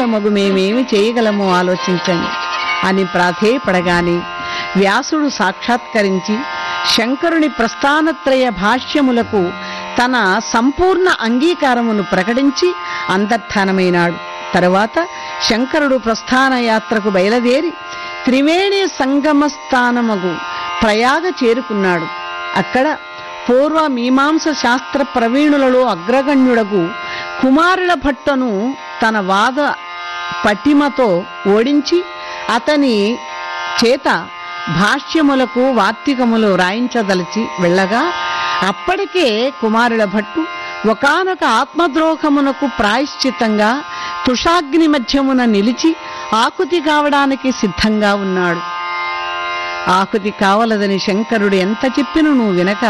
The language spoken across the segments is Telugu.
మగు మేమేమి చేయగలమో ఆలోచించండి అని ప్రాధేయపడగానే వ్యాసుడు సాక్షాత్కరించి శంకరుని ప్రస్థానత్రయ భాష్యములకు తన సంపూర్ణ అంగీకారమును ప్రకటించి అంతర్ధానమైనాడు తరువాత శంకరుడు ప్రస్థాన యాత్రకు బయలుదేరి త్రివేణి సంగమ స్థానమగు ప్రయాగ చేరుకున్నాడు అక్కడ పూర్వ మీమాంస శాస్త్ర ప్రవీణులలో అగ్రగణ్యుడగు కుమారుల భట్టను తన వాద పటిమతో ఓడించి అతని చేత భాష్యములకు వార్తికములు రాయించదలిచి వెళ్ళగా అప్పటికే కుమారుల భట్టు ఒకానొక ఆత్మద్రోహమునకు ప్రాయశ్చిత్తంగా తుషాగ్ని మధ్యమున నిలిచి ఆకుతి కావడానికి సిద్ధంగా ఉన్నాడు ఆకుతి కావలదని శంకరుడు ఎంత చెప్పిను నువ్వు వినక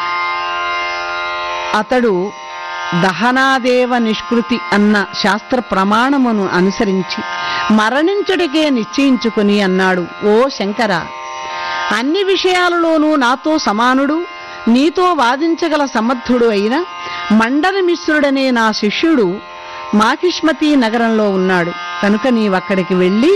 అతడు దహనాదేవ నిష్కృతి అన్న శాస్త్ర ప్రమాణమును అనుసరించి మరణించుడికే నిశ్చయించుకుని అన్నాడు ఓ శంకర అన్ని విషయాలలోనూ నాతో సమానుడు నీతో వాదించగల సమర్థుడు అయిన మండన మిశ్రుడనే నా శిష్యుడు మాకిష్మతి నగరంలో ఉన్నాడు కనుక నీవక్కడికి వెళ్ళి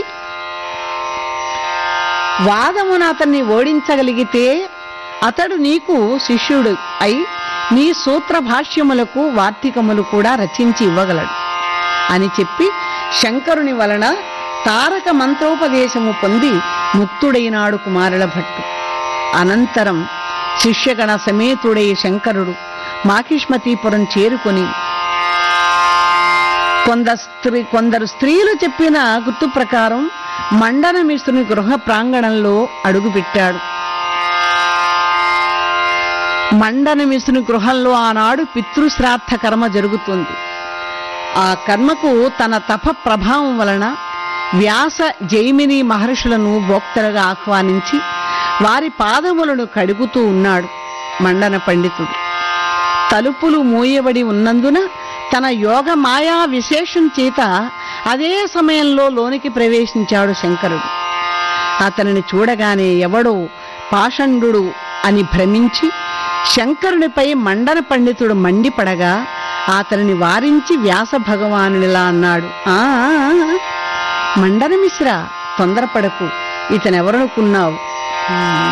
వాదమున అతన్ని ఓడించగలిగితే అతడు నీకు శిష్యుడు అయి నీ సూత్ర భాష్యములకు వార్తికములు కూడా రచించి ఇవ్వగలడు అని చెప్పి శంకరుని వలన తారక మంత్రోపదేశము పొంది ముక్తుడైనాడు కుమారుల భట్టు అనంతరం శిష్యగణ సమేతుడై శంకరుడు మాకిష్మతీపురం చేరుకొని కొంద స్త్రీ కొందరు స్త్రీలు చెప్పిన గుర్తు ప్రకారం మండన మిశ్రుని గృహ ప్రాంగణంలో అడుగుపెట్టాడు మండన మిశ్రుని గృహంలో ఆనాడు పితృశ్రాద్ధ కర్మ జరుగుతుంది ఆ కర్మకు తన తప ప్రభావం వలన వ్యాస జైమిని మహర్షులను భోక్తలుగా ఆహ్వానించి వారి పాదములను కడుగుతూ ఉన్నాడు మండన పండితుడు తలుపులు మూయబడి ఉన్నందున తన యోగ మాయా విశేషం చేత అదే సమయంలో లోనికి ప్రవేశించాడు శంకరుడు అతనిని చూడగానే ఎవడో పాషండు అని భ్రమించి శంకరునిపై మండన పండితుడు మండిపడగా అతనిని వారించి వ్యాస భగవానునిలా అన్నాడు ఆ మండన మిశ్ర తొందరపడకు ఇతనెవరనుకున్నావు